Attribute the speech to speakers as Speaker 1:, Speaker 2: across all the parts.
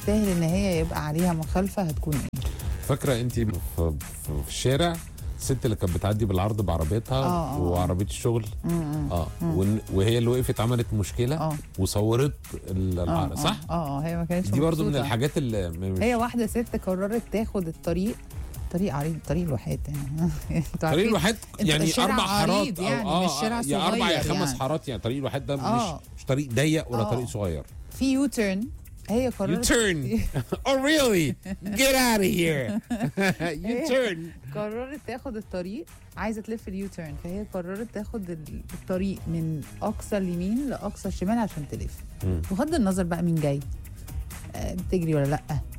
Speaker 1: تستاهل ان هي يبقى عليها مخالفه هتكون ايه
Speaker 2: فاكره انت في, في, في الشارع الست اللي كانت بتعدي بالعرض بعربيتها
Speaker 1: آه، آه.
Speaker 2: وعربيه الشغل
Speaker 1: م- م.
Speaker 2: اه وإن- وهي اللي وقفت عملت مشكله
Speaker 1: اه
Speaker 2: وصورت ال-
Speaker 1: اه
Speaker 2: العرض صح؟
Speaker 1: اه اه هي ما كانتش
Speaker 2: دي برضو من
Speaker 1: مبسوطة.
Speaker 2: الحاجات اللي م- مش
Speaker 1: هي واحده ست قررت تاخد الطريق طريق عريض طريق الواحات يعني انتوا
Speaker 2: طريق
Speaker 1: عارفين
Speaker 2: الواحات
Speaker 1: انت
Speaker 2: يعني
Speaker 1: الشارع
Speaker 2: اربع
Speaker 1: عريض
Speaker 2: حارات أو
Speaker 1: يعني، مش شارع
Speaker 2: يا اربع يا
Speaker 1: صغير
Speaker 2: خمس
Speaker 1: يعني.
Speaker 2: حارات يعني طريق الواحات ده
Speaker 1: آه.
Speaker 2: مش مش طريق ضيق ولا
Speaker 1: آه.
Speaker 2: طريق صغير
Speaker 1: في يو تيرن هي
Speaker 2: You
Speaker 1: قررت
Speaker 2: turn oh really get out of here you turn
Speaker 1: قررت تاخد الطريق عايزه تلف اليو تيرن فهي قررت تاخد ال- الطريق من اقصى اليمين لاقصى الشمال عشان تلف
Speaker 2: مم.
Speaker 1: بغض النظر بقى مين جاي آه بتجري ولا لا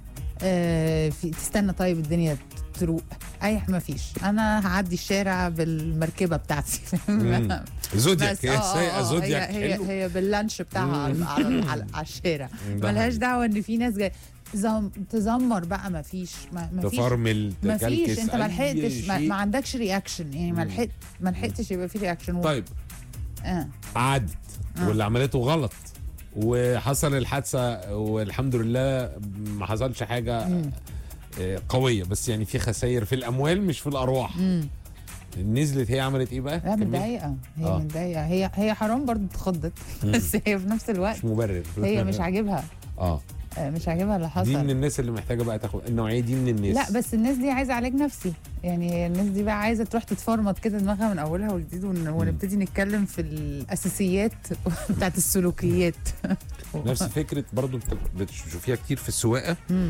Speaker 1: آه في تستنى طيب الدنيا تروق اي ما فيش انا هعدي الشارع بالمركبه بتاعتي
Speaker 2: مم. زودياك
Speaker 1: بس
Speaker 2: هي
Speaker 1: آه، آه،
Speaker 2: سايقه
Speaker 1: آه،
Speaker 2: زودياك
Speaker 1: هي
Speaker 2: حلو
Speaker 1: هي, هي باللانش بتاعها على, على, على, على الشارع
Speaker 2: ده
Speaker 1: ملهاش
Speaker 2: حقيقي.
Speaker 1: دعوه ان في ناس جايه زم... تزمر بقى ما فيش ما ما فيش
Speaker 2: تفرمل
Speaker 1: ما
Speaker 2: تكلكس
Speaker 1: فيش انت ما
Speaker 2: أي
Speaker 1: لحقتش ما,
Speaker 2: شيء.
Speaker 1: ما عندكش رياكشن يعني ما
Speaker 2: مم.
Speaker 1: لحقت ما لحقتش يبقى في رياكشن
Speaker 2: طيب
Speaker 1: اه
Speaker 2: عدت
Speaker 1: آه.
Speaker 2: واللي عملته غلط وحصل الحادثه والحمد لله ما حصلش حاجه
Speaker 1: مم.
Speaker 2: آه، قويه بس يعني في خسائر في الاموال مش في الارواح
Speaker 1: امم
Speaker 2: نزلت هي عملت ايه بقى؟
Speaker 1: لا
Speaker 2: كمل.
Speaker 1: متضايقه هي
Speaker 2: آه.
Speaker 1: متضايقه هي هي حرام برضه اتخضت بس هي في نفس الوقت
Speaker 2: مش مبرر
Speaker 1: هي مش عاجبها
Speaker 2: اه
Speaker 1: آه، مش عاجبها اللي
Speaker 2: دي من
Speaker 1: حصل
Speaker 2: الناس اللي محتاجه بقى تاخد النوعيه دي من الناس
Speaker 1: لا بس الناس دي عايزه علاج نفسي يعني الناس دي بقى عايزه تروح تتفرمط كده دماغها من اولها وجديد ون- ونبتدي نتكلم في الاساسيات بتاعت السلوكيات
Speaker 2: نفس فكره برضو بت- بتشوفيها كتير في السواقه
Speaker 1: مم.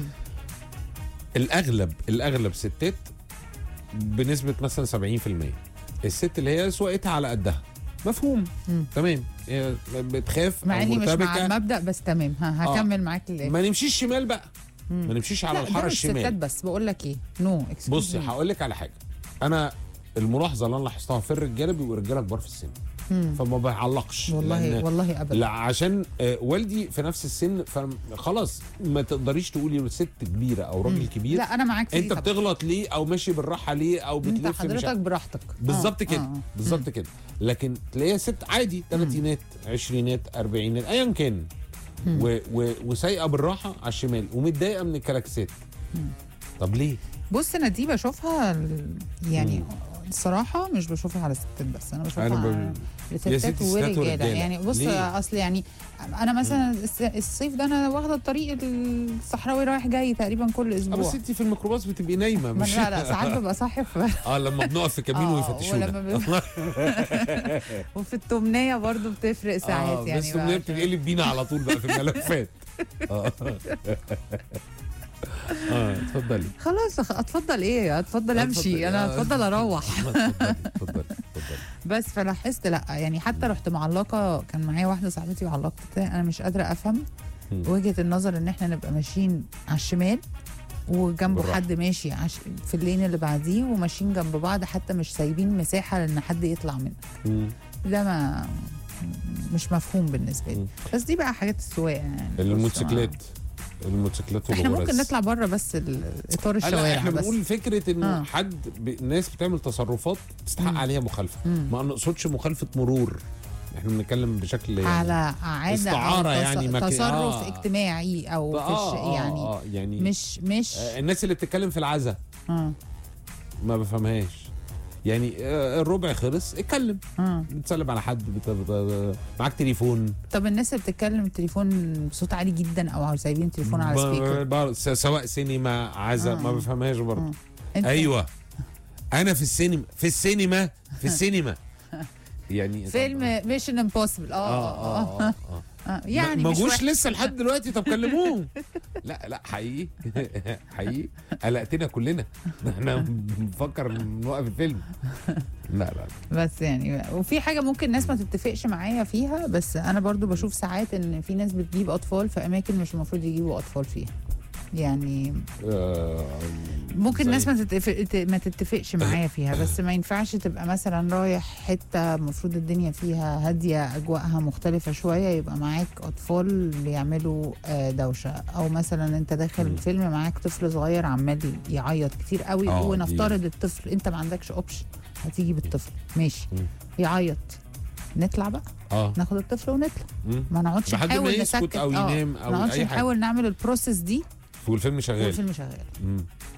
Speaker 2: الاغلب الاغلب ستات بنسبه مثلا 70% الست اللي هي سواقتها على قدها مفهوم
Speaker 1: مم.
Speaker 2: تمام هي بتخاف
Speaker 1: مع
Speaker 2: أو
Speaker 1: اني مش مع
Speaker 2: مرتبكة.
Speaker 1: المبدا بس تمام ها
Speaker 2: آه.
Speaker 1: هكمل معاك للاخر
Speaker 2: ما نمشيش شمال بقى
Speaker 1: مم.
Speaker 2: ما نمشيش على
Speaker 1: لا، ده
Speaker 2: الحاره
Speaker 1: مش ستات
Speaker 2: الشمال
Speaker 1: بس بقول لك ايه نو no.
Speaker 2: بصي هقول لك على حاجه انا الملاحظه اللي انا لاحظتها في الرجاله بيبقوا رجاله كبار في السن فما بعلقش
Speaker 1: والله
Speaker 2: لأن-
Speaker 1: والله ابدا
Speaker 2: لا عشان آه، والدي في نفس السن فخلاص ما تقدريش تقولي ست كبيره او راجل
Speaker 1: مم.
Speaker 2: كبير
Speaker 1: لا انا معاك في دي
Speaker 2: انت
Speaker 1: طبعاً.
Speaker 2: بتغلط ليه او ماشي بالراحه ليه او
Speaker 1: انت
Speaker 2: بتلف مش
Speaker 1: حضرتك
Speaker 2: عارف.
Speaker 1: براحتك
Speaker 2: بالظبط
Speaker 1: آه،
Speaker 2: كده
Speaker 1: آه، آه.
Speaker 2: بالظبط كده لكن تلاقيها ست عادي ثلاثينات عشرينات اربعينات ايا كان
Speaker 1: مم.
Speaker 2: و- و- وسايقه بالراحه على الشمال ومتضايقه من الكلاكسات طب ليه؟
Speaker 1: بص انا دي بشوفها ال- يعني الصراحه مش بشوفها على الستات بس انا بشوفها
Speaker 2: أنا ب-
Speaker 1: على
Speaker 2: يا ستي
Speaker 1: الستات
Speaker 2: ستات
Speaker 1: ورجاله
Speaker 2: ورجالة.
Speaker 1: يعني بص
Speaker 2: ليه؟
Speaker 1: اصل يعني انا مثلا الس- الصيف ده انا واخده الطريق الصحراوي رايح جاي تقريبا كل
Speaker 2: اه
Speaker 1: اسبوع
Speaker 2: بس انت في الميكروباص بتبقي نايمه
Speaker 1: ما
Speaker 2: مش
Speaker 1: لا لا ساعات ببقى صاحي في
Speaker 2: اه لما بنقف في كمين
Speaker 1: آه،
Speaker 2: ويفتشونا
Speaker 1: ولما ب- وفي التمنيه برضو بتفرق ساعات
Speaker 2: آه
Speaker 1: يعني
Speaker 2: بس
Speaker 1: بقى
Speaker 2: النية
Speaker 1: عشان-
Speaker 2: بتتقلب بينا على طول بقى في الملفات اه اه اتفضلي
Speaker 1: خلاص أخ- اتفضل ايه اتفضل
Speaker 2: اتفضل.
Speaker 1: امشي انا
Speaker 2: آه.
Speaker 1: اتفضل اروح
Speaker 2: اتفضلي اتفضلي اتفضلي
Speaker 1: بس فلاحظت لا يعني حتى رحت معلقه كان معايا واحده صاحبتي وعلقت انا مش قادره افهم
Speaker 2: مم.
Speaker 1: وجهه النظر ان احنا نبقى ماشيين على الشمال وجنبه
Speaker 2: بالراحة.
Speaker 1: حد ماشي عش... في اللين اللي بعديه وماشيين جنب بعض حتى مش سايبين مساحه ان حد يطلع منها
Speaker 2: مم.
Speaker 1: ده ما مش مفهوم بالنسبه لي
Speaker 2: مم.
Speaker 1: بس دي بقى حاجات السواقه يعني بص،
Speaker 2: الموتوسيكلات الموتوسيكلات
Speaker 1: احنا ممكن
Speaker 2: والغرز.
Speaker 1: نطلع بره بس ال- اطار
Speaker 2: لا
Speaker 1: الشوارع
Speaker 2: احنا
Speaker 1: بس
Speaker 2: بنقول فكره انه
Speaker 1: آه.
Speaker 2: حد ب... ناس بتعمل تصرفات تستحق
Speaker 1: مم.
Speaker 2: عليها مخالفه
Speaker 1: مم.
Speaker 2: ما نقصدش مخالفه مرور احنا بنتكلم بشكل يعني
Speaker 1: على عاده
Speaker 2: استعارة
Speaker 1: أو تص-
Speaker 2: يعني ما ك-
Speaker 1: تصرف
Speaker 2: آه.
Speaker 1: اجتماعي او في
Speaker 2: آه
Speaker 1: الش...
Speaker 2: آه
Speaker 1: يعني
Speaker 2: آه يعني
Speaker 1: مش مش
Speaker 2: آه الناس اللي بتتكلم في العزا
Speaker 1: اه
Speaker 2: ما بفهمهاش يعني آه الربع خلص اتكلم
Speaker 1: اه
Speaker 2: بتسلم على حد بت... بت... معاك تليفون
Speaker 1: طب الناس اللي بتتكلم التليفون بصوت عالي جدا او سايبين التليفون على
Speaker 2: ب-
Speaker 1: سبيكر
Speaker 2: ب- س- سواء سينما عزا
Speaker 1: آه.
Speaker 2: ما بفهمهاش برضه
Speaker 1: آه. انت
Speaker 2: ايوه انا في السينما في السينما في السينما يعني
Speaker 1: فيلم ميشن امبوسيبل
Speaker 2: اه
Speaker 1: اه
Speaker 2: اه اه, آه.
Speaker 1: آه. يعني
Speaker 2: ما
Speaker 1: مش
Speaker 2: جوش
Speaker 1: وحش.
Speaker 2: لسه لحد دلوقتي طب كلموهم لا لا حقيقي حقيقي قلقتنا كلنا احنا بنفكر نوقف الفيلم لا لا
Speaker 1: بس يعني وفي حاجه ممكن ناس ما تتفقش معايا فيها بس انا برضو بشوف ساعات ان في ناس بتجيب اطفال في اماكن مش المفروض يجيبوا اطفال فيها يعني
Speaker 2: آه
Speaker 1: ممكن
Speaker 2: زي-
Speaker 1: ناس ما تتفق ت- ما تتفقش معايا فيها بس ما ينفعش تبقى مثلا رايح حته المفروض الدنيا فيها هاديه اجواءها مختلفه شويه يبقى معاك اطفال بيعملوا آه، دوشه او مثلا انت داخل
Speaker 2: مم.
Speaker 1: الفيلم معاك طفل صغير عمال يعيط كتير قوي
Speaker 2: آه، دي-
Speaker 1: ونفترض الطفل انت ما عندكش اوبشن هتيجي بالطفل ماشي
Speaker 2: مم.
Speaker 1: يعيط نطلع بقى
Speaker 2: اه
Speaker 1: ناخد الطفل ونطلع
Speaker 2: مم.
Speaker 1: ما نقعدش
Speaker 2: لحد ما
Speaker 1: نحاول
Speaker 2: يسكت
Speaker 1: نسكت
Speaker 2: او
Speaker 1: آه،
Speaker 2: ينام
Speaker 1: ما
Speaker 2: او
Speaker 1: نقعدش
Speaker 2: اي حاجه
Speaker 1: نحاول نعمل البروسيس دي
Speaker 2: والفيلم شغال
Speaker 1: والفيلم شغال
Speaker 2: مم.